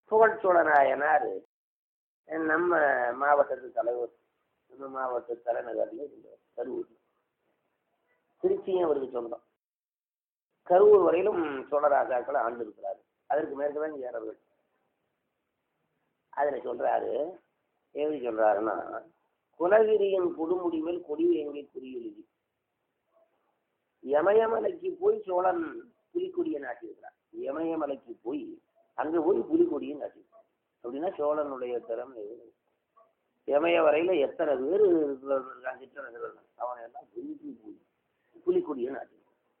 புகழ்ச்சோழ நாயனார் நம்ம மாவட்டத்து தலைவர் நம்ம மாவட்ட தலைநகர்ல இருந்தார் கரூர் திருச்சியும் அவருக்கு சொந்தம் கரூர் வரையிலும் சோழ ராஜாக்களை ஆண்டு இருக்கிறாரு அதற்கு மேற்குதான் ஏறவர்கள் அதுல சொல்றாரு எப்படி சொல்றாருன்னா குலகிரியின் கொடுமுடி மேல் கொடி எங்கே குறியெழுதி யமயமலைக்கு போய் சோழன் புலிக்கொடியை நாட்டியிருக்கிறான் யமயமலைக்கு போய் அங்க போய் புலிக்கொடியை நாட்டியிருக்கான் அப்படின்னா சோழனுடைய திறமை இமய வரையில எத்தனை பேர் இருக்கான் சிற்றரசர்கள் அவனை எல்லாம் புலிக்கு போய் புலிக்கொடியை நாட்டியிருக்கான்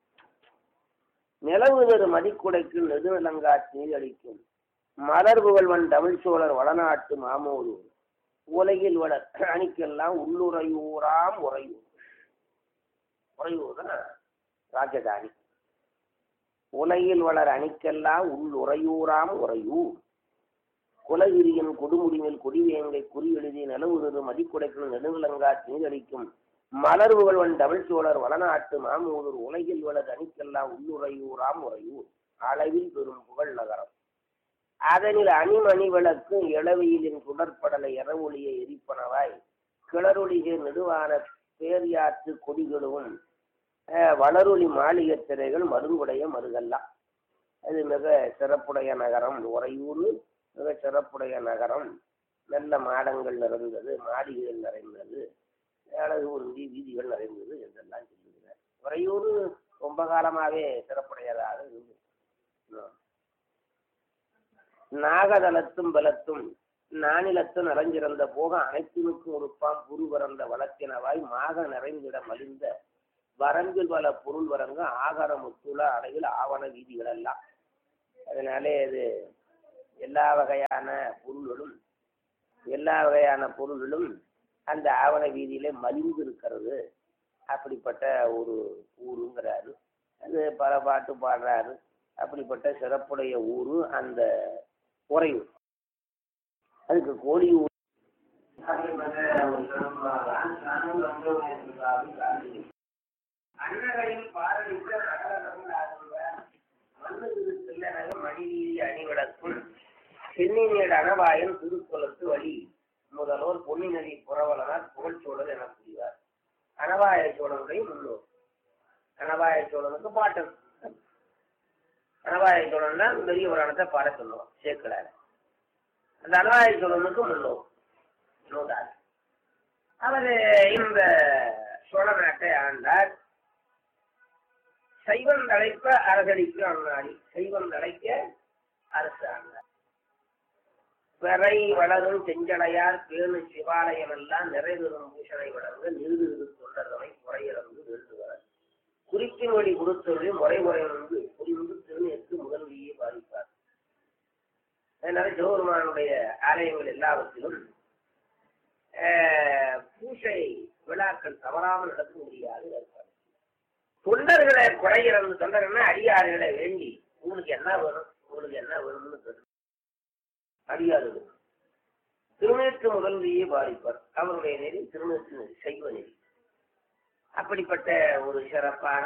நிலவுதரு மதிக்குடைக்கு நெடுநிலங்காட்சி அளிக்கும் மலர் புகழ்வன் தமிழ் சோழர் வடநாட்டு மாமோரு உலகில் வளர் அணிக்கெல்லாம் உள்ளுறையூராம் உறையூர் உறையூர் தான் ராஜதானி உலகில் வளர் அணிக்கெல்லாம் உள்ளுறையூராம் உறையூர் குலகிரியின் கொடுமுடிமேல் கொடிவேங்கை குறி எழுதி நிலவுதரு மதிக்குடைக்கும் நெடுநிலங்காட்சி நீரளிக்கும் மலர் புகழ்வன் தமிழ் சோழர் வடநாட்டு மாமூதூர் உலகில் வளர் அணிக்கெல்லாம் உள்ளுறையூராம் உறையூர் அளவில் பெரும் புகழ் நகரம் அதனில் அணிமணி விளக்கும் இளவையிலின் சுடற்படலை இரவொளியை எரிப்பனவாய் கிளறொளிகை நெடுவான பேரியாற்று கொடிகளும் வளரொளி மாளிகை திரைகள் மருங்குடைய மருகல்லாம் அது மிக சிறப்புடைய நகரம் உறையூர் மிக சிறப்புடைய நகரம் நல்ல மாடங்கள் நிறைந்தது மாளிகைகள் நிறைந்தது அழகு உருந்தி வீதிகள் நிறைந்தது என்றெல்லாம் சொல்லுகிறார் உறையூர் ரொம்ப காலமாகவே சிறப்புடையதாக இருந்தது நாகதலத்தும் பலத்தும் நானிலத்து நிறைஞ்சிறந்த போக அனைத்தினுக்கும் உறுப்பாம் புரு பறந்த வளத்தினவாய் மாக நிறைந்திட மலிந்த வரம்பில் பல பொருள் வரங்க ஆகார முத்துள அடையில் ஆவண வீதிகள் எல்லாம் அதனாலே இது எல்லா வகையான பொருள்களும் எல்லா வகையான பொருள்களும் அந்த ஆவண வீதியிலே மலிந்து இருக்கிறது அப்படிப்பட்ட ஒரு ஊருங்கிறாரு அது பல பாட்டு பாடுறாரு அப்படிப்பட்ட சிறப்புடைய ஊரு அந்த உறையூர் அதுக்கு கோழி ஊர் அன்னகையில் பாரதித்த மணிவீதி அணிவிடக்கும் சென்னினேடு அனவாயன் திருக்குளத்து வழி முதல்வர் பொன்னிநதி புறவலனார் புகழ்ச்சோழர் என கூறுவார் அனவாய சோழனுடைய முன்னோர் அனவாய சோழனுக்கு பாட்டன் அனவாய சோழன் தான் பெரிய புராணத்தை பாட சொல்லுவோம் சேர்க்கிறார் அந்த அனவாய சோழனுக்கு முன்னோர் நோதார் அவர் இந்த சோழ நாட்டை ஆண்டார் சைவம் தழைப்ப அரசடிக்கு அண்ணாடி சைவம் தழைக்க அரசு ஆண்டார் பிறை வளரும் செஞ்சடையார் பேணு சிவாலயம் எல்லாம் நிறைவேறும் பூஷணை வளர்ந்து நிறுது தொண்டர்களை குறையிறந்து வேண்டுவார் குறிப்பின் வழி கொடுத்தொழில் முறை முறையிலிருந்து புரிந்து திருநெற்கு முதல்வியை பாதிப்பார் அதனால சிவபெருமானுடைய ஆலயங்கள் எல்லாவற்றிலும் பூசை விழாக்கள் தவறாமல் நடக்க முடியாது ஏற்பாடு தொண்டர்களை குறையிறந்து தொண்டர்களை அடியாறுகளை வேண்டி உங்களுக்கு என்ன வேணும் உங்களுக்கு என்ன வேணும்னு கேட்டு அடியாறுகள் திருநேற்று முதல்வியை பாதிப்பார் அவருடைய நெறி திருநேற்று நெறி சைவ நெறி அப்படிப்பட்ட ஒரு சிறப்பான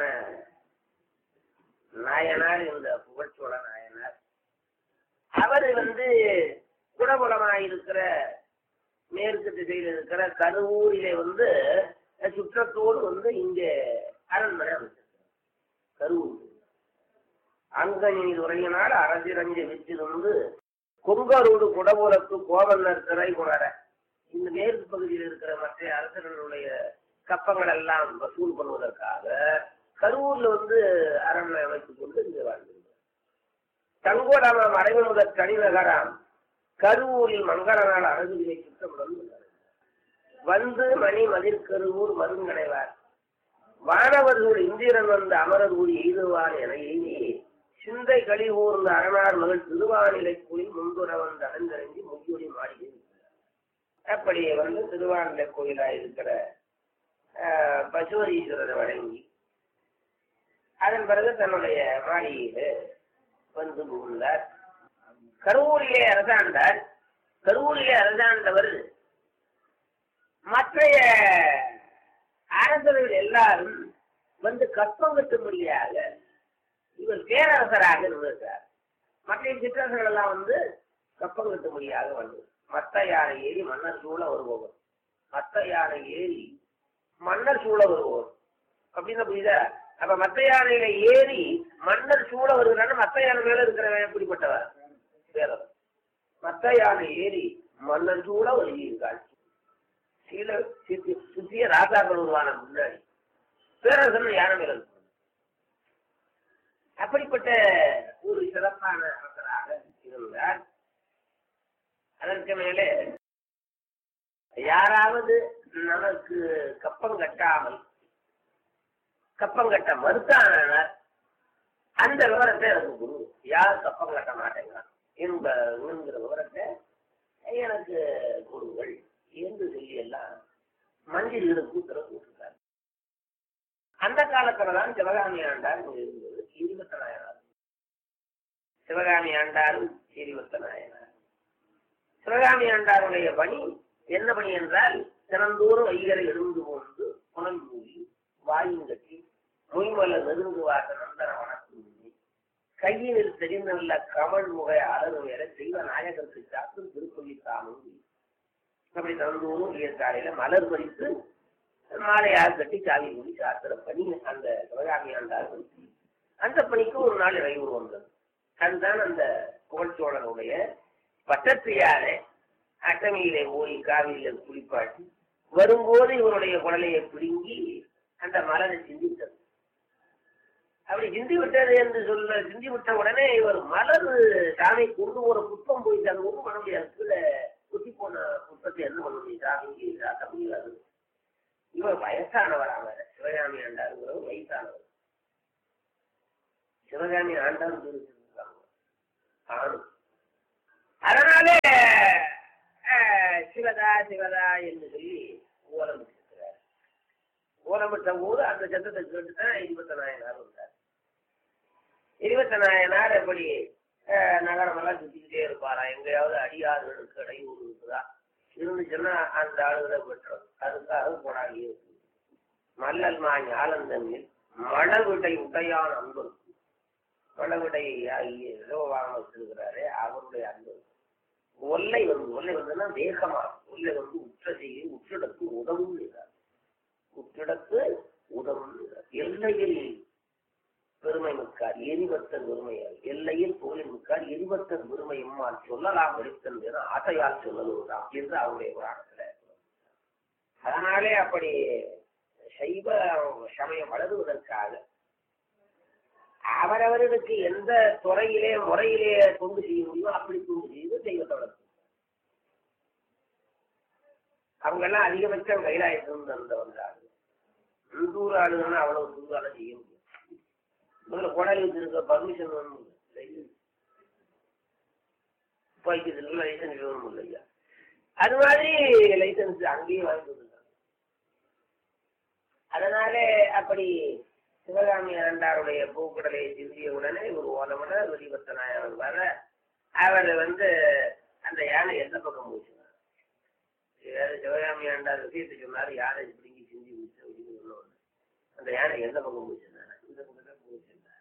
நாயனார் இந்த புகழ்ச்சோழ நாயனார் அவர் வந்து குடபுலமாயிருக்கிற மேற்கு திசையில் இருக்கிற கருவூரிலே வந்து சுற்றத்தோடு வந்து இங்கே அரண்மனை அமைச்சிருக்கிறார் கருவூர் அங்கனி உரையினால் அரசிரஞ்சு விற்றிருந்து கொங்கரோடு குடபுலத்து கோவலர் திரை குணர இந்த மேற்கு பகுதியில் இருக்கிற மற்ற அரசர்களுடைய கப்பங்கள் எல்லாம் வசூல் பண்ணுவதற்காக கரூர்ல வந்து அரண்மனை அமைத்துக் கொண்டு இங்கே வாழ்ந்திருந்தார் தங்கோடாம மறைவு முதல் தனிநகராம் கருவூரில் மங்கள நாள் அழகுகளை சுத்தமுடன் வந்து மணி மதிர்கருவூர் மருங்கடைவார் வானவர்கள் இந்திரன் வந்த அமரர் ஊர் எய்துவார் என எய்தி சிந்தை களி ஊர்ந்த அரணார் மகள் திருவானிலை கூறி முன்புற வந்து அடைந்தறிஞ்சி முகியொலி மாளிகை அப்படி வந்து திருவானிலை கோயிலாக இருக்கிற பசுவரீஸ்வரரை வணங்கி அதன் பிறகு தன்னுடைய மாளிகையில் வந்து புகுந்தார் கருவூரிலே அரசாண்டார் கருவூரிலே அரசாண்டவர் மற்றைய அரசர்கள் எல்லாரும் வந்து கற்பம் கட்டும்படியாக இவர் பேரரசராக இருந்திருக்கிறார் மற்ற சிற்றரசர்கள் எல்லாம் வந்து கப்பம் கட்டும்படியாக வந்தது மத்த யானை ஏறி மன்னர் சூழ வருபவர் மத்த யானை ஏறி மன்னர் சூழ வருபவர் அப்படின்னு புரியுதா அப்ப மத்த யானையில ஏறி மன்னர் சூழ வருகிறான்னு மத்த யானை மேல இருக்கிறவன் எப்படிப்பட்டவன் வேறவன் மத்த யானை ஏறி மன்னர் சூழ வருகிறாள் சீல சுத்தி சுத்திய ராஜாக்கள் உருவான முன்னாடி பேரரசன் யானை மேல இருக்கும் அப்படிப்பட்ட ஒரு சிறப்பான அரசராக இருந்தார் அதற்கு மேலே யாராவது நமக்கு கப்பம் கட்டாமல் கப்பம் கட்ட மறுத்தானார் அந்த விவரத்தை எனக்கு குரு யார் கப்பம் கட்ட மாட்டேங்கிறான் என்ப என்கிற விவரத்தை எனக்கு கொடுங்கள் என்று சொல்லி எல்லாம் மஞ்சள் கூத்துற கூட்டிருக்காரு அந்த காலத்துல தான் சிவகாமி ஆண்டார் இங்க இருந்தது இருபத்தி நாயனார் சிவகாமி ஆண்டாரும் இருபத்தி நாயனார் சிவகாமி ஆண்டாருடைய பணி என்ன பணி என்றால் தினந்தோறும் வைகரை எழுந்து கொண்டு புனல் மூடி வாயும் கட்டி மொய்மல நெருங்கு வாச நந்தன வணக்கம் கையினில் தெரிந்துள்ள கமல் முகை அழகு வேற தெய்வ நாயகருக்கு சாத்தும் திருப்பதி தாமும் அப்படி தினந்தோறும் வியற்காலையில மலர் பறித்து மாலையாக கட்டி சாவி மூடி சாத்திர பணி அந்த சிவகாமி ஆண்டார்கள் அந்த பணிக்கு ஒரு நாள் இறைவு வந்தது அதுதான் அந்த புகழ்ச்சோழனுடைய பட்டத்தியாரை அட்டமையிலே ஓடி காவிரியில குளிப்பாட்டி வரும்போது இவருடைய குடலையை பிடுங்கி அந்த மலரை சிந்தித்தது அப்படி சிந்தி விட்டது என்று சொல்ல சிந்தி விட்ட உடனே இவர் மலர் சாமி கொண்டு ஒரு புஷ்பம் போய் அது ஒன்றும் பண்ண முடியாது கீழே குத்தி போன புஷ்பத்தை என்ன பண்ண முடியும் சாமிக்கு காட்ட முடியாது இவர் வயசானவர் அவர் சிவகாமி ஆண்டாருங்கிறவர் வயசானவர் சிவகாமி ஆண்டார் ஆணு அதனாலே அஹ், சிவதா சிவதா என்று சொல்லி ஓலமிட்டிருக்கிறார் ஓலமிட்ட போது அந்த சத்தத்தை கேட்டு தான் இருபத்தி நாயனார் வந்தார் இருபத்தி நாயனார் எப்படி அஹ், நகரமெல்லாம் சுத்திக்கிட்டே இருப்பாரா எங்கேயாவது அடியாறுகளுக்கு இடையூறு இருக்குதா இருந்துச்சுன்னா அந்த ஆளுகளை பெற்றோம் அதுக்காக போராடியே இருக்கு மல்லல் மா ஞாலந்தன்னில் மழவிடை உடையான் அன்பு மழவிடை ஆகிய இலவாக வச்சிருக்கிறாரே அவருடைய அன்பு ஒல்லை வந்து ஒல்லை வந்துன்னா வேகமா ஒல்லை வந்து உற்ற செய்தி உற்றிடத்து உதவும் செய்தார் உற்றிடத்து உதவும் செய்தார் எல்லையில் பெருமை மிக்கார் எரிவத்தன் பெருமையால் எல்லையில் புகழின் மிக்கார் எரிவத்தன் பெருமையும்மால் சொல்லலாம் வெடித்தன் என ஆசையால் சொல்லலாம் என்று அவருடைய புராணத்துல அதனாலே அப்படி சைவ சமயம் வளருவதற்காக அவரவர்களுக்கு எந்த துறையிலே முறையிலே தொண்டு செய்ய முடியுமோ அப்படி தொண்டு செய்து தெய்வத்தை வளர்க்கும் அவங்க எல்லாம் அதிகபட்சம் கைலாயத்திலிருந்து அந்த வந்தாங்க உள்ளூர் ஆளுங்கன்னா அவ்வளவு தூரால செய்ய முடியும் முதல்ல கோடாலி வச்சிருக்க பர்மிஷன் வேணும் துப்பாக்கியதுல லைசன்ஸ் வேணும் இல்லையா அது மாதிரி லைசன்ஸ் அங்கேயே வாங்கி கொடுத்தாங்க அதனாலே அப்படி சிவகாமி இரண்டாருடைய பூக்கடலை சிந்திய உடனே ஒரு ஓலமன வெளிவத்த நாயகர் வர அவர் வந்து அந்த யானை எந்த பக்கம் போச்சுனார் ஏதாவது சிவகாமி ஆண்டார் விஷயத்தை சொன்னார் யானை பிடிங்கி சிந்தி விட்டு அப்படின்னு சொன்ன உடனே அந்த யானை எந்த பக்கம் போச்சுனார் இந்த பக்கம் தான் போச்சுனார்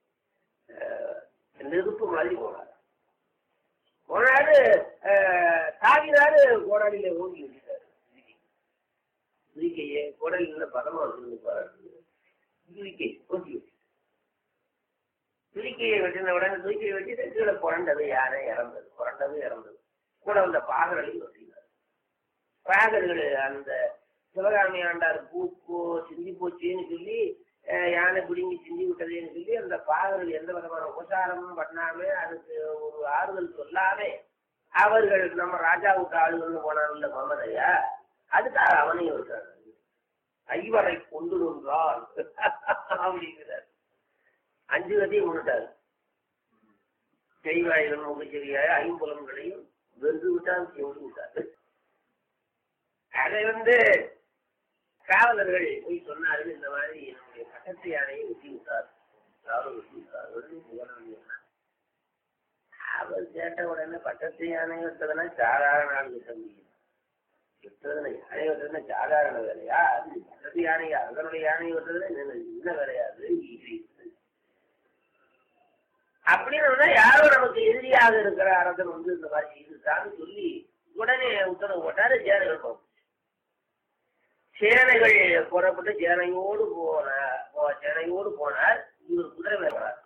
நெருப்பு மாதிரி போனார் போனாரு அஹ், தாவினாரு கோடாலியில ஓடி விட்டாரு துதிக்கையே கோடாலியில பதமா வச்சிருந்து பாரு துதிக்கை ஓட்டி விட்டு துதிக்கையை வெட்டின உடனே துதிக்கையை வெட்டிட்டு கீழே புரண்டது யானை இறந்தது புரண்டது இறந்தது கூட வந்த பாகர்களையும் வெட்டினார் பாகர்கள் அந்த சிவகாமி ஆண்டார் பூ போ சிந்தி போச்சுன்னு சொல்லி அஹ், யானை பிடுங்கி சிந்தி விட்டதுன்னு சொல்லி அந்த பாகர்கள் எந்த விதமான உபசாரமும் பண்ணாம அதுக்கு ஒரு ஆறுதல் சொல்லாம அவர்கள் நம்ம ராஜா விட்டு ஆளுகள்னு போனாங்கல்ல மமதையா அதுக்காக அவனையும் விட்டாங்க ஐவரை கொண்டு நின்றால் அப்படிங்கிறார் அஞ்சு கதையும் கொண்டுட்டார் செய்வாய்கள் முகச்செவியாய ஐம்புலன்களையும் வென்று விட்டால் சென்று விட்டார் அதை வந்து காவலர்கள் போய் சொன்னார்கள் இந்த மாதிரி என்னுடைய பக்கத்து யானையை வெட்டி விட்டார் அவரும் வெட்டி விட்டார் வெட்டி புகழாம சொன்னார். அவர் கேட்ட உடனே பக்கத்து யானை விட்டதுன்னா சாதாரண ஆளுங்க தம்பி விட்டதுன்னா யானை விட்டதுன்னா சாதாரண வேலையா அது பக்கத்து யானையா அதனுடைய யானை விட்டதுன்னா என்ன என்ன வேலையா அது ஈஸி அப்படின்னு வந்தா யாரோ நமக்கு எதிரியாக இருக்கிற அரசன் வந்து இந்த மாதிரி செய்துட்டான்னு சொல்லி உடனே உத்தரவு போட்டாரு சேனைகள் போகும் சேனைகள் புறப்பட்டு சேனையோடு போனார் போ- சேனையோடு போனார் இவர் குதிரை மேல வரார்.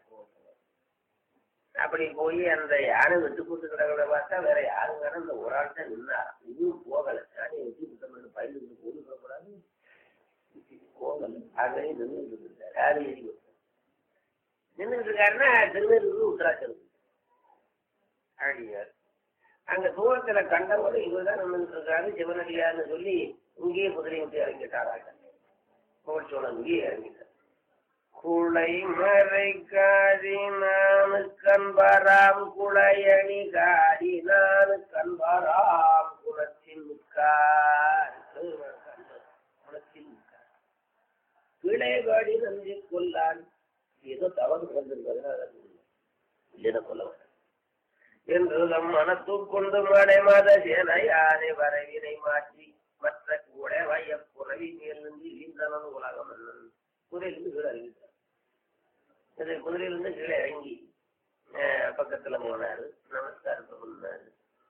அப்படி போய் அந்த யானை விட்டு போட்டு கிடக்கிறத பார்த்தா வேற யாரும் வேற இந்த ஒரு ஆள் தான் நின்னார் இதுவும் போகல யானை வெட்டி விட்டு பயிலுக்கு போட்டு கூடாது போகல ஆகவே நின்று இருந்தார் யாரும் ஏறி நின்றுட்டு இருக்காருன்னா திருநெல்வேலி உத்தராச்சலம் அடியார் அங்க தூரத்துல கண்டவரை இவர்தான் நின்றுட்டு இருக்காரு சிவனடியார்னு சொல்லி இங்கேயே குதிரை விட்டு இறங்கிட்டாராங்க புகழ்ச்சோழன் இங்கேயே இறங்கிட்டார் குளை மறை காதி நானு கண்பராம் குளையணி காடி நானு கண்பராம் குளத்தில் முக்கார் குளத்தில் முக்கார் கிளை காடி நன்றி கொல்லான் ஏதோ தவறு வந்திருக்கிறது இல்லைன்னா கொல்ல வேண்டாம் என்று நம் மனத்துக் கொண்டு மடை மத சேனை யானை வரவினை மாற்றி மற்ற கூட வைய புறவி மேல் நின்று இழிந்தனன் உலகம் என்னன் குதிரையிலிருந்து கீழே இறங்கிட்டார் இது குதிரையிலிருந்து கீழே இறங்கி அஹ், பக்கத்துல போனாரு நமஸ்காரத்தை பண்ணாரு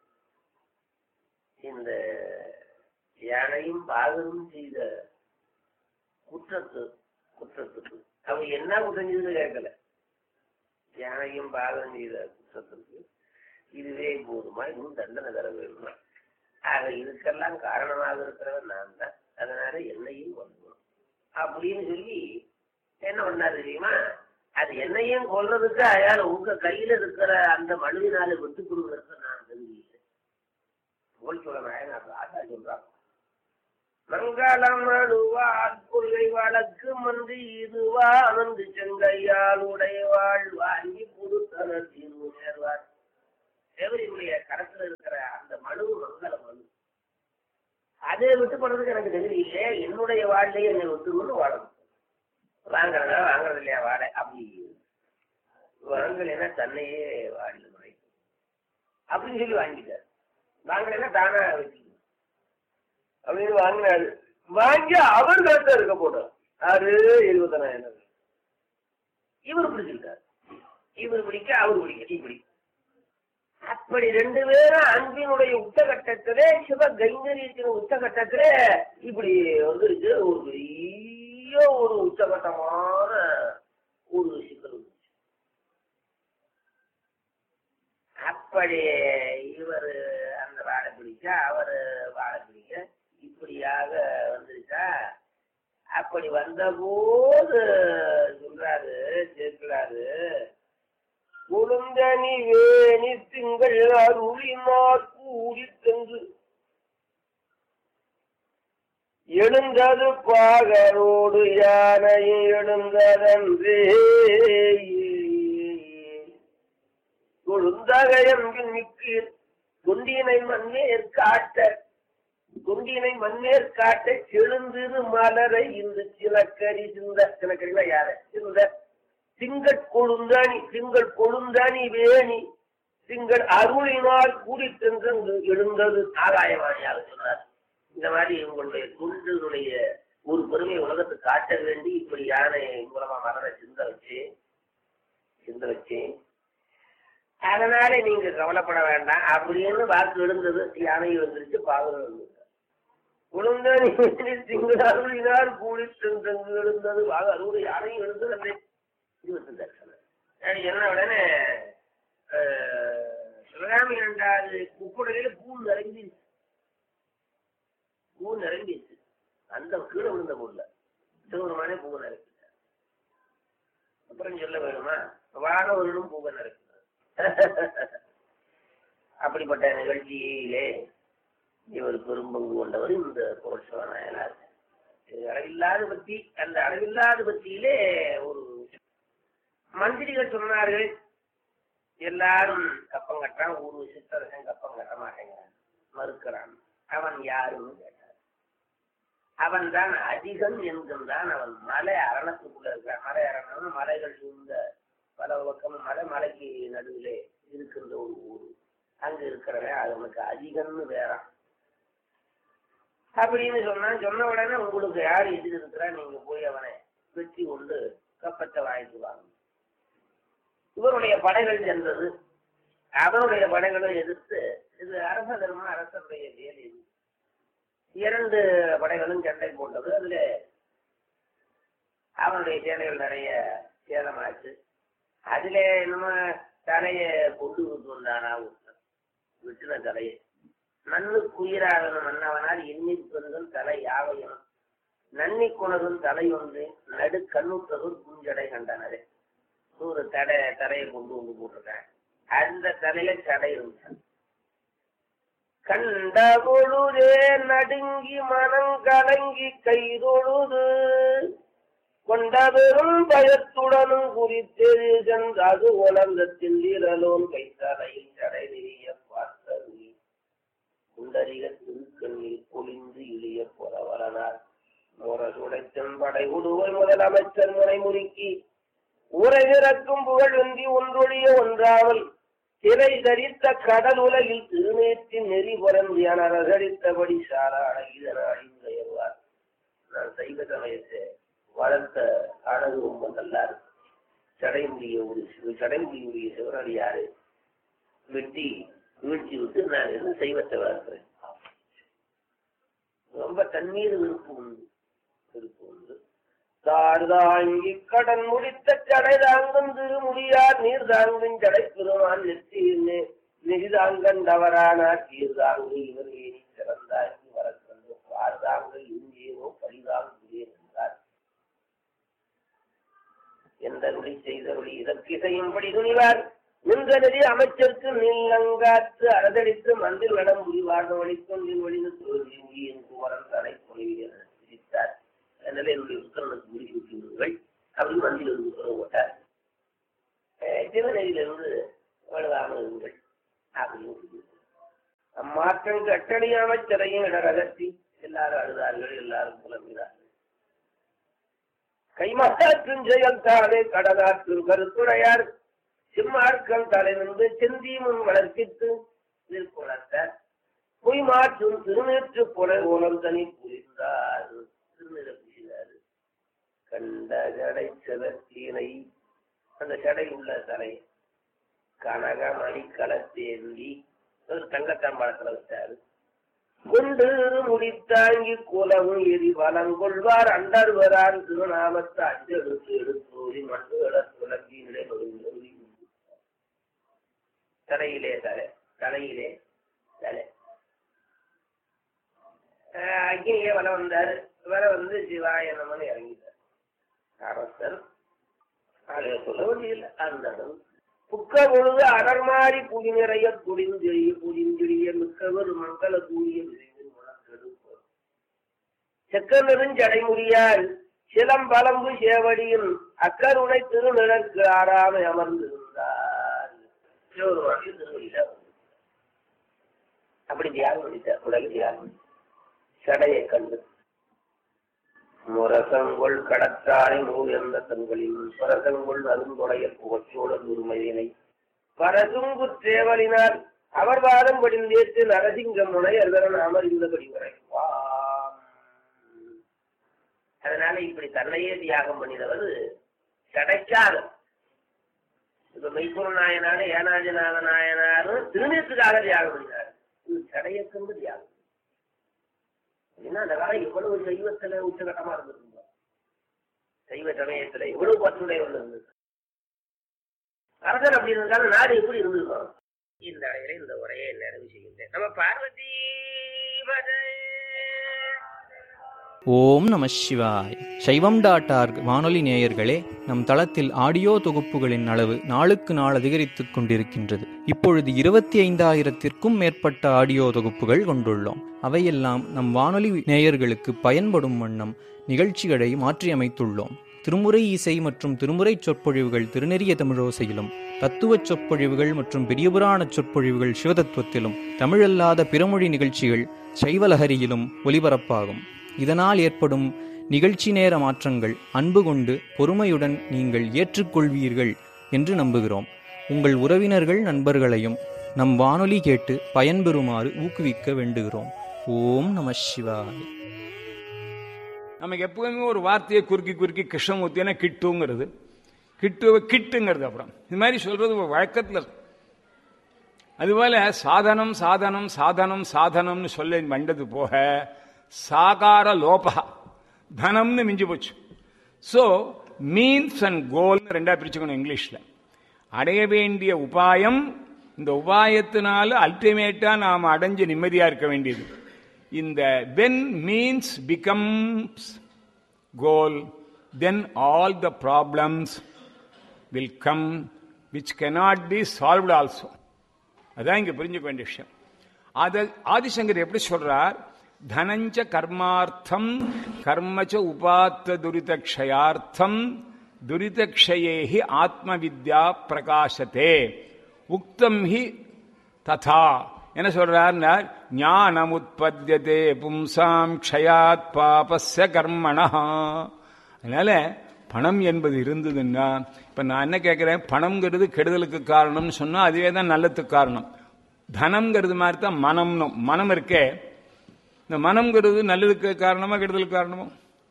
இந்த யானையும் பாகனும் செய்த குற்றத்து குற்றத்துக்கு அவங்க என்ன குற்றம் செய்துன்னு கேட்கல யானையும் பாகம் செய்த குற்றத்துக்கு இதுவே போதுமா இன்னும் தண்டனை தர வேணுமா ஆக இதுக்கெல்லாம் காரணமாக இருக்கிறவன் நான் தான் அதனால என்னையும் கொல்லணும் அப்படின்னு சொல்லி என்ன பண்ணாரு தெரியுமா அது என்னையும் கொல்றதுக்கு அயால உங்க கையில இருக்கிற அந்த மனுவினால விட்டு கொடுக்கறதுக்கு நான் தெரிஞ்சுக்கிறேன் போல் சொல்ல நாயனார் ராஜா சொல்றாங்க மங்களம் அழுவார் கொள்கை வழக்கு மன்றி இதுவா அனந்து செங்கையால் உடையவாள் வாங்கி கொடுத்தனர் தீர்வு நேர்வார் தேவரியுடைய கரத்துல இருக்கிற அந்த மனு மங்கள மனு அதை விட்டு போனதுக்கு எனக்கு தெரியலையே என்னுடைய வாழ்லையே என்னை விட்டு வாழணும் வாங்குறதா வாங்குறது இல்லையா வாடை அப்படி வாங்கலைன்னா தன்னையே வாடில முறைக்கும் அப்படின்னு சொல்லி வாங்கிட்டார் வாங்கலைன்னா தானா வச்சுக்கணும் அப்படின்னு வாங்கினாரு வாங்கி அவர் கருத்து இருக்க போட்டார் ஆறு இருபத்தனாயிரம் இவர் பிடிச்சிருக்காரு இவர் பிடிக்க அவர் பிடிக்க இப்படி அப்படி ரெண்டு பேரும் அன்பினுடைய உச்சகட்டத்திலே சிவ கைங்கரியத்தின் உச்சகட்டத்திலே இப்படி வந்துருச்சு ஒரு பெரிய ஒரு உச்சகட்டமான ஒரு சிக்கல் வந்துச்சு. அப்படி இவர் அந்த வாழை பிடிக்க அவர் வாழை பிடிக்க இப்படியாக வந்துருச்சா அப்படி வந்தபோது சொல்றாரு சேர்க்கிறாரு குழுந்தனி வேணி திங்கள் அருளினார் கூடி சென்று எழுந்தது பாகரோடு யானையும் எழுந்ததன்றே கொழுந்தகையம்பின் மிக்கீர் குண்டினை மண்ணேற் காட்ட குண்டினை மண்ணேற் காட்ட செழுந்திரு மலரை இந்த சிலக்கரி சிந்த சிலக்கரினா யார சிந்த திங்கள் கொழுந்தானி திங்கள் கொழுந்தானி வேணி திங்கள் அருளினால் கூடி சென்று எழுந்தது ஆகாயவாணியாக சொன்னார் இந்த மாதிரி உங்களுடைய குண்டினுடைய ஒரு பெருமை உலகத்துக்கு காட்ட வேண்டி இப்படி யானை மூலமா மலரை சிந்த வச்சு சிந்த வச்சு அதனால நீங்க கவலைப்பட வேண்டாம் அப்படின்னு வாக்கு எழுந்தது யானை வந்துருச்சு பாவம் இருந்தது குழந்தானி திங்கள் அருளினால் கூடி சென்று எழுந்தது வாக அறுபது யானையும் எழுந்தது இருபத்தி தரிசனம் அது என்ன உடனே அஹ், சிவகாமி இரண்டாவது குப்புடையில பூ நிறைஞ்சிருச்சு பூ நிறைஞ்சிருச்சு அந்த கீழே விழுந்த பொருள் சிவருமானே பூ நிறைஞ்சிட்டார் அப்புறம் சொல்ல வேணுமா வானவர்களும் பூவை நிறைக்கிறார் அப்படிப்பட்ட நிகழ்ச்சியிலே இவர் பெரும்பங்கு கொண்டவர் இந்த புரோட்சவ நாயனார் இது அளவில்லாத பத்தி அந்த அளவில்லாத பத்தியிலே ஒரு மந்திரிகள் சொன்னார்கள் எல்லாரும் கப்பம் கட்டுறான் ஒரு சித்தரசன் கப்பம் கட்ட மாட்டேங்கிறான் மறுக்கிறான் அவன் யாருன்னு கேட்டார் அவன் தான் அதிகம் என்கின்றான் அவன் மலை அரணத்துக்குள்ள இருக்கிறான் மலை அரணம் மலைகள் சூழ்ந்த பல பக்கம் மலை மலைக்கு நடுவிலே இருக்கின்ற ஒரு ஊர் அங்க இருக்கிறவன் அவனுக்கு அதிகம்னு வேறான் அப்படின்னு சொன்னான் சொன்ன உடனே உங்களுக்கு யார் எதிர் இருக்கிறா நீங்க போய் அவனை வெற்றி கொண்டு கப்பத்தை வாங்கிட்டு வாங்க இவருடைய படைகள் சென்றது அவருடைய படைகளும் எதிர்த்து இது அரச தர்மம் அரசனுடைய வேலை இது இரண்டு படைகளும் சண்டை போட்டது அதுல அவனுடைய சேனைகள் நிறைய சேதமாச்சு அதுல நம்ம தலைய கொண்டு விட்டு வந்தானா ஒருத்தன். விட்டுன தலையை மண்ணுக்குயிராகன மன்னவனால் எண்ணிற் பெருகும் தலை யாவையும் நன்னி குணரும் தலை ஒன்று நடு கண்ணுத்தரும் குஞ்சடை கண்டனரே ஒரு தடை தடையை கொண்டு வந்து போட்டிருக்கேன் அந்த தலையில தடை இருந்துச்சு கண்ட பொழுதே நடுங்கி மனம் கலங்கி கைதொழுது கொண்ட பெரும் பயத்துடனும் குறித்தெழு சென்றது உலகத்தில் இரலோன் கைத்தலையில் தடை நெறிய பார்த்தருளி குண்டரிக திருக்கண்ணில் பொழிந்து இழிய புறவரனார் முரசுடைத்தன் படை உடுவை முதலமைச்சர் முறை முறுக்கி ஊரை இறக்கும் புகழ் வென்றி ஒன்றொழிய ஒன்றாமல் சிறை தரித்த கடல் உலகில் திருநேற்றின் நெறி புரந்தியான ரகடித்தபடி சாரா அழகிதனாடிவார் நான் சைவ சமயத்தை வளர்த்த அழகு ரொம்ப நல்லா இருக்கு சடைமுடிய ஒரு சிவ- சடைமுடியுடைய சிவனடியாரு வெட்டி வீழ்ச்சி விட்டு நான் என்ன சைவத்தை வளர்க்கிறேன் ரொம்ப தண்ணீர் விருப்பு உண்டு விருப்பு உண்டு தார் தாங்கி கடன் முடித்த கடை தாங்கும் திருமுடியார் நீர் தாங்கும் ஜடை பெருமான் நெற்றியின்னு நிதி தாங்கண்டவரானார் தீர் தாங்கு இவர் ஏனி சிறந்தாங்கி வரக்கண்டு பார் தாங்கள் இங்கேயோ பரிதாங்குகிறேன் என்றார் எந்தருளி செய்தருளி இதற்கு இசையும்படி துணிவார் நின்றனதி அமைச்சருக்கு நீலங்காற்று அரதளித்து மந்தில் வடம் முடிவார்ந்த வழிக்கொண்டின் வழிந்து தோல்வி முடியின் குமரன் தலை பொழிவு சிரித்தார் அதனால என்னுடைய புத்தகனுக்கு முடிவு விட்டுவிடுங்கள் அப்படி மந்தில் இருந்து உத்தரவு போட்டார் அஹ் திருநெறியிலிருந்து வலுவாமல் இருங்கள் அப்படின்னு சொல்லி. அம்மாற்றம் கட்டளை அமைச்சரையும் இடரகத்தி எல்லாரும் அழுதார்கள் எல்லாரும் புலம்பினார்கள் கைமாற்றும் செயல் தானே கடலாற்றும் கருத்துடையார் சிம்மார்க்கம் தலை நின்று செந்தி முன் வளர்ப்பித்து திருக்குளத்தார் பொய் மாற்றும் திருநேற்று புலை ஓலம் தனி புரிந்தார் திருநில புரிந்தார் கண்ட ஜடை செவத்தீனை அந்த ஜடை உள்ள தலை கனக மணிக்களத்தேந்தி ஒரு தங்கத்தாம்பாளத்துல வச்சாரு கொண்டு முடித்தாங்கி குலவும் எரி வளங்கொள்வார் அண்டர்வரான் திருநாமத்தை அஞ்செடுத்து எடுத்தோரி மண்டுகள துலங்கி நிலை தலையிலே தலை தலையிலே தலை ஆஹ் அக்னியே வர வந்தாரு வர வந்து சிவாய நமன்னு இறங்கிட்டார் அரசர் அதை சொல்ல வேண்டியதில்லை அந்த அளவு. புக்க பொழுது அடர்மாறி புடி நிறைய புடிஞ்செழிய புடிஞ்செழிய மிக்கவர் மங்கள கூடிய விரைவில் முழக்கெடுப்போம் செக்க நெருஞ்சடைமுடியால் சிலம்பலம்பு சேவடியின் அக்கருணை திருநிழற்கு ஆறாமை அமர்ந்திருந்தார் சிவபெருமானுடைய திருவடியில அப்படி தியாகம் பண்ணிட்டார் உலக தியாகம் சடையை கண்டு முரசங்கொள் கடற்றாரை உயர்ந்த தங்களில் பரசங்கொள் அருந்துடைய புகச்சோட உரிமையினை பரசுங்கு தேவலினால் அவர் வாதம் படிந்தேற்று நரசிங்க முனை அதன் அமர்ந்தபடி வரைவாம் அதனால இப்படி தன்னையே தியாகம் பண்ணினவர் கிடைக்காது இப்ப மெய்ப்பொருள் நாயனாரு ஏனாதிநாத நாயனாரும் திருநீத்துக்காக தியாகம் பண்ணினார் இது சடையை கொண்டு தியாகம் ஏன்னா அந்த காலம் எவ்வளவு சைவத்துல உச்சகட்டமா இருந்திருந்தோம் சைவ சமயத்துல எவ்வளவு பற்றுடைய இருந்தது அரசர் அப்படி இருந்தாலும் நாடு எப்படி இருந்திருக்கும் இந்த அடையில இந்த உரையை நிறைவு செய்கின்றேன் நம்ம பார்வதி பதே. ஓம் நம சிவாய் சைவம் டாட் ஆர்க் வானொலி நேயர்களே நம் தளத்தில் ஆடியோ தொகுப்புகளின் அளவு நாளுக்கு நாள் அதிகரித்துக் கொண்டிருக்கின்றது இப்பொழுது இருபத்தி ஐந்தாயிரத்திற்கும் மேற்பட்ட ஆடியோ தொகுப்புகள் கொண்டுள்ளோம் அவையெல்லாம் நம் வானொலி நேயர்களுக்கு பயன்படும் வண்ணம் நிகழ்ச்சிகளை மாற்றியமைத்துள்ளோம் திருமுறை இசை மற்றும் திருமுறை சொற்பொழிவுகள் திருநெறிய தமிழோசையிலும் தத்துவச் சொற்பொழிவுகள் மற்றும் பெரியபுராண சொற்பொழிவுகள் சிவதத்துவத்திலும் தமிழல்லாத பிறமொழி நிகழ்ச்சிகள் சைவலஹரியிலும் ஒலிபரப்பாகும் இதனால் ஏற்படும் நிகழ்ச்சி நேர மாற்றங்கள் அன்பு கொண்டு பொறுமையுடன் நீங்கள் ஏற்றுக்கொள்வீர்கள் என்று நம்புகிறோம் உங்கள் உறவினர்கள் நண்பர்களையும் நம் வானொலி கேட்டு பயன்பெறுமாறு ஊக்குவிக்க வேண்டுகிறோம் ஓம் நம சிவாய் நமக்கு எப்பவுமே ஒரு வார்த்தையை குறுக்கி குறுக்கி கிருஷ்ணமூர்த்தினா கிட்டுங்கிறது கிட்டு கிட்டுங்கிறது அப்புறம் இது மாதிரி சொல்றது ஒரு வழக்கத்தில் இருக்கு. அதுபோல சாதனம் சாதனம் சாதனம் சாதனம்னு சொல்ல வந்தது போக சாகார லோபா தனம்னு மிஞ்சி போச்சு ஸோ மீன்ஸ் அண்ட் கோல்னு ரெண்டா பிரிச்சுக்கணும் இங்கிலீஷ்ல அடைய வேண்டிய உபாயம் இந்த உபாயத்தினால அல்டிமேட்டா நாம் அடைஞ்சு நிம்மதியா இருக்க வேண்டியது இந்த when means becomes goal then all the problems will come which cannot be solved also அதான் இங்க புரிஞ்சுக்க வேண்டிய விஷயம் அது ஆதிசங்கர் எப்படி சொல்றார் தனஞ்ச கர்மார்த்தம் கர்மச்ச உபாத்த துரிதக்ஷயார்த்தம் துரிதக்ஷயேஹி ஆத்ம வித்யா பிரகாசத்தே உக்தம் ஹி ததா என்ன சொல்றார் ஞானம் உற்பத்தியதே பும்சாம் க்ஷயாத் பாபஸ்ய கர்மணா அதனால பணம் என்பது இருந்ததுன்னா இப்ப நான் என்ன கேட்கிறேன் பணம்ங்கிறது கெடுதலுக்கு காரணம்னு சொன்னா அதுவே தான் நல்லதுக்கு காரணம் தனம்ங்கிறது மாதிரி தான் மனம்னு மனம் இருக்கே இந்த மனம்ங்கிறது நல்லதுக்கு காரணமா கெடுதலுக்கு காரணமோ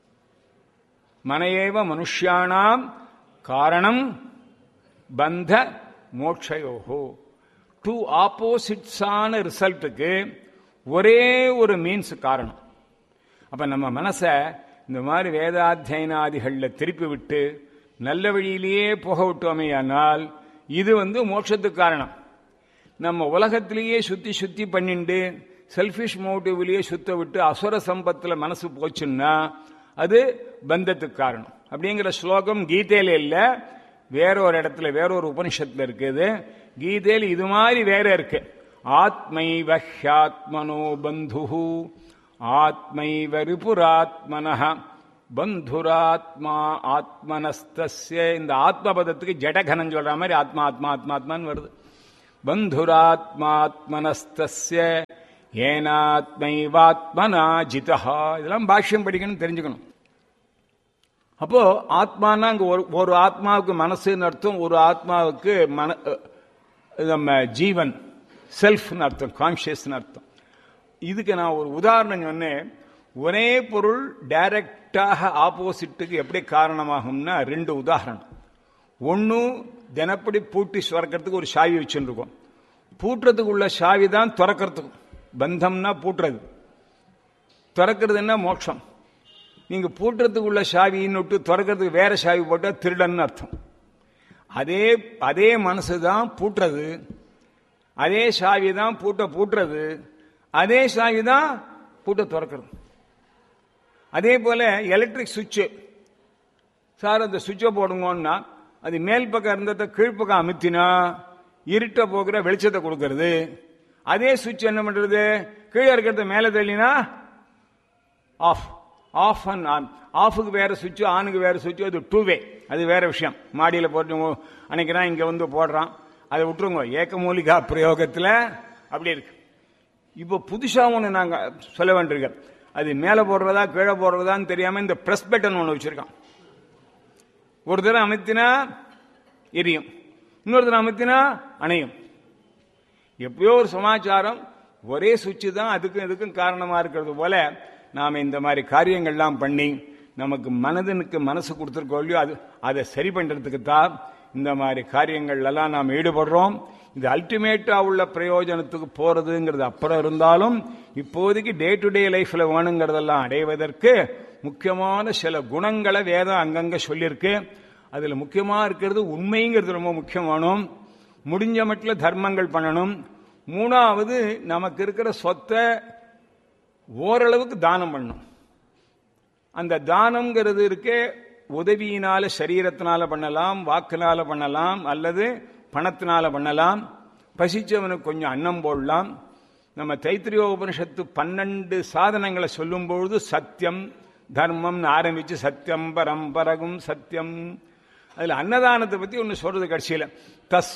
மனையேவ மனுஷியானாம் காரணம் பந்த மோட்சயோகோ டூ ஆப்போசிட்ஸான ரிசல்ட்டுக்கு ஒரே ஒரு மீன்ஸ் காரணம் அப்ப நம்ம மனசை இந்த மாதிரி வேதாத்தியனாதிகளில் திருப்பி விட்டு நல்ல வழியிலேயே போக விட்டோமேயானால் இது வந்து மோட்சத்துக்கு காரணம் நம்ம உலகத்திலேயே சுத்தி சுத்தி பண்ணிண்டு செல்ஃபிஷ் மோட்டிவ்லயே சுத்த விட்டு அசுர சம்பத்தில் மனசு போச்சுன்னா அது பந்தத்துக்கு காரணம் அப்படிங்கிற ஸ்லோகம் கீதையில இல்ல வேற ஒரு இடத்துல வேற ஒரு உபனிஷத்துல இருக்குது கீதையில இது மாதிரி வேற இருக்கு ஆத்மைவ ஹியாத்மனோ பந்து ஆத்மைவ ரிபுராத்மன பந்துராத்மா ஆத்மனஸ்தஸ்ய இந்த ஆத்ம பதத்துக்கு ஜடகனம் சொல்ற மாதிரி ஆத்மா ஆத்மா ஆத்மா ஆத்மான்னு வருது பந்துராத்மாத்மனஸ்தஸ்ய ஏனாத்மைவாத்மனா ஜிதா இதெல்லாம் பாஷ்யம் படிக்கணும் தெரிஞ்சுக்கணும் அப்போ ஆத்மானா அங்க ஒரு ஒரு ஆத்மாவுக்கு மனசுன்னு அர்த்தம் ஒரு ஆத்மாவுக்கு மன அஹ், நம்ம ஜீவன் செல்ஃப்னு அர்த்தம் கான்சியஸ்னு அர்த்தம் இதுக்கு நான் ஒரு உதாரணம் சொன்னேன் ஒரே பொருள் டைரக்டாக ஆப்போசிட்டுக்கு எப்படி காரணமாகும்னா ரெண்டு உதாரணம் ஒன்று தினப்படி பூட்டி சுரக்கிறதுக்கு ஒரு சாவி வச்சுருக்கோம் பூட்டுறதுக்கு உள்ள சாவி தான் திறக்கிறதுக்கு பந்தம்னா பூட்டுறது திறக்கிறதுன்னா மோட்சம் நீங்க பூட்டுறதுக்கு உள்ள சாவின்னு விட்டு திறக்கிறதுக்கு வேற சாவி போட்டா திருடன்னு அர்த்தம் அதே அதே மனசு தான் பூட்டுறது அதே சாவி தான் பூட்ட பூட்டுறது அதே சாவி தான் பூட்ட திறக்கிறது அதே போல எலக்ட்ரிக் சுவிட்சு சார் அந்த சுவிட்சை போடுங்கன்னா அது மேல் பக்கம் இருந்ததை கீழ்ப்பக்கம் அமுத்தினா இருட்ட போகிற வெளிச்சத்தை கொடுக்கறது அதே சுவிட்ச் என்ன பண்றது கீழே இருக்கிறத மேலே தள்ளினா ஆஃப் ஆஃப் அண்ட் ஆன் ஆஃபுக்கு வேற சுவிட்ச் ஆனுக்கு வேற சுவிட்ச் அது டூ வே அது வேற விஷயம் மாடியில் போட்டு அன்னைக்குதான் இங்க வந்து போடுறான் அதை விட்டுருங்க ஏக்கமூலிகா பிரயோகத்தில் அப்படி இருக்கு இப்போ புதுசா ஒன்று நாங்க சொல்ல வேண்டியிருக்கோம் அது மேலே போடுறதா கீழே போடுறதான்னு தெரியாம இந்த பிரஸ் பட்டன் ஒன்று வச்சிருக்கான் ஒரு தடவை அமைத்தினா எரியும் இன்னொரு தடவை அமைத்தினா அணையும் எப்பயோ ஒரு சமாச்சாரம் ஒரே சுவிட்சு தான் அதுக்கும் இதுக்கும் காரணமா இருக்கிறது போல நாம இந்த மாதிரி காரியங்கள்லாம் பண்ணி நமக்கு மனதனுக்கு மனசு கொடுத்துருக்கோம் இல்லையோ அது அதை சரி பண்றதுக்கு தான் இந்த மாதிரி காரியங்கள் எல்லாம் நாம் ஈடுபடுறோம் இது அல்டிமேட்டா உள்ள பிரயோஜனத்துக்கு போறதுங்கிறது அப்புறம் இருந்தாலும் இப்போதைக்கு டே டு டே லைஃப்ல வேணுங்கிறதெல்லாம் அடைவதற்கு முக்கியமான சில குணங்களை வேதம் அங்கங்க சொல்லியிருக்கு அதுல முக்கியமா இருக்கிறது உண்மைங்கிறது ரொம்ப முக்கியமானும் முடிஞ்ச மட்டில் தர்மங்கள் பண்ணணும் மூணாவது நமக்கு இருக்கிற சொத்தை ஓரளவுக்கு தானம் பண்ணணும் அந்த தானம்ங்கிறது இருக்கே உதவியினால சரீரத்தினால பண்ணலாம் வாக்குனால பண்ணலாம் அல்லது பணத்தினால பண்ணலாம் பசிச்சவனுக்கு கொஞ்சம் அன்னம் போடலாம் நம்ம தைத்திரிய உபனிஷத்து பன்னெண்டு சாதனங்களை சொல்லும்பொழுது சத்தியம் தர்மம்னு ஆரம்பிச்சு சத்தியம் பரம்பரகும் சத்தியம் அதுல அன்னதானத்தை பத்தி ஒன்று சொல்றது கடைசியில தஸ்